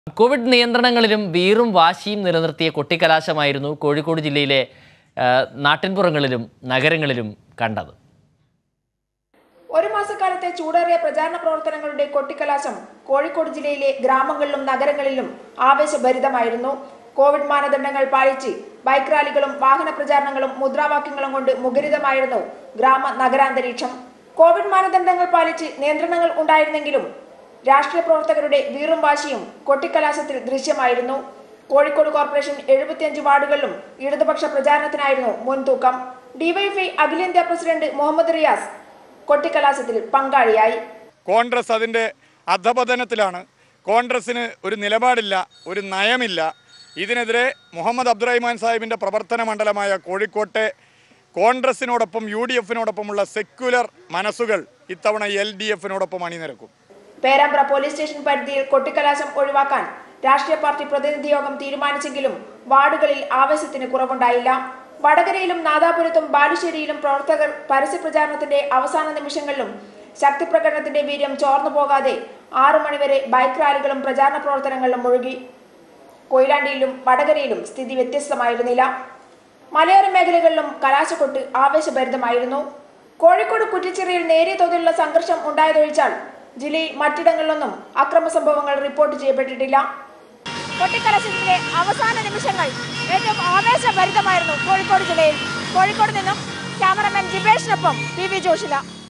Covid നിയന്ത്രണങ്ങളിലും വീറും വാശിയും നിലനിർത്തിയ കൊട്ടിക്കലാശമായിരുന്നു കോഴിക്കോട് ജില്ലയിലെ ആ, നാട്ടിൻപുറങ്ങളിലും നഗരങ്ങളിലും കണ്ടത് ഒരു മാസക്കാലത്തെ ചൂടേറിയ പ്രചാരണ പ്രവർത്തനങ്ങളുടെ കൊട്ടിക്കലാശം കോഴിക്കോട് ജില്ലയിലെ ഗ്രാമങ്ങളിലും നഗരങ്ങളിലും ആവേശഭരിതമായിരുന്നു കോവിഡ് മാനദണ്ഡങ്ങൾ പാലിച്ച് ബൈക്ക് റാലികളും വാഹന പ്രചാരണങ്ങളും മുദ്രാവാക്യങ്ങളും കൊണ്ട് മുഖരിതമായിരുന്നു ഗ്രാമ നഗരാന്തരീക്ഷം കോവിഡ് മാനദണ്ഡങ്ങൾ പാലിച്ച് നിയന്ത്രണങ്ങൾ ഉണ്ടായിരുന്നെങ്കിലും രാഷ്ട്രീയ പ്രവർത്തകരുടെ വീറും വാശിയും കൊട്ടിക്കലാശത്തിൽ ദൃശ്യമായിരുന്നു കോഴിക്കോട് കോർപ്പറേഷൻ എഴുപത്തിയഞ്ച് വാർഡുകളിലും ഇടതുപക്ഷ പ്രചാരണത്തിനായിരുന്നു മുൻതൂക്കം ഡിവൈഎഫ്ഐ അഖിലേന്ത്യാ പ്രസിഡന്റ് മുഹമ്മദ് റിയാസ് കൊട്ടിക്കലാശത്തിൽ പങ്കാളിയായി കോൺഗ്രസ് അതിൻ്റെ അധപതനത്തിലാണ് കോൺഗ്രസ്സിന് ഒരു നിലപാടില്ല ഒരു നയമില്ല ഇതിനെതിരെ മുഹമ്മദ് അബ്ദുറഹിമാൻ സാഹിബിൻ്റെ പ്രവർത്തന മണ്ഡലമായ കോഴിക്കോട്ടെ കോൺഗ്രസിനോടൊപ്പം യു ഡി എഫിനോടൊപ്പമുള്ള സെക്യുലർ മനസ്സുകൾ ഇത്തവണ എൽ ഡി എഫിനോടൊപ്പം അണിനിരക്കും പേരാമ്പ്ര പോലീസ് സ്റ്റേഷൻ പരിധിയിൽ കൊട്ടിക്കലാശം ഒഴിവാക്കാൻ രാഷ്ട്രീയ പാർട്ടി പ്രതിനിധി യോഗം തീരുമാനിച്ചെങ്കിലും വാർഡുകളിൽ ആവേശത്തിന് കുറവുണ്ടായില്ല വടകരയിലും നാദാപുരത്തും ബാലുശ്ശേരിയിലും പ്രവർത്തകർ പരസ്യ പ്രചാരണത്തിന്റെ അവസാന നിമിഷങ്ങളിലും ശക്തി പ്രകടനത്തിന്റെ വീര്യം ചോർന്നു പോകാതെ ആറു മണിവരെ ബൈക്ക് റാലികളും പ്രചാരണ പ്രവർത്തനങ്ങളിലും മുഴുകി കൊയിലാണ്ടിയിലും വടകരയിലും സ്ഥിതി വ്യത്യസ്തമായിരുന്നില്ല മലയോര മേഖലകളിലും കലാശക്കൊട്ട് ആവേശഭരിതമായിരുന്നു കോഴിക്കോട് കുറ്റിച്ചിറയിൽ നേരിയ തോതിലുള്ള സംഘർഷം ഉണ്ടായതൊഴിച്ചാൽ ജില്ലയിൽ മറ്റിടങ്ങളിലൊന്നും അക്രമ സംഭവങ്ങൾ റിപ്പോർട്ട് ചെയ്യപ്പെട്ടിട്ടില്ല കൊട്ടിക്കലശത്തിന്റെ അവസാന നിമിഷങ്ങൾ ഏറ്റവും ആവേശഭരിതമായിരുന്നു കോഴിക്കോട് ജില്ലയിൽ കോഴിക്കോട് നിന്നും ക്യാമറമാൻ ജിബേഷിനൊപ്പം പി വി ജോഷില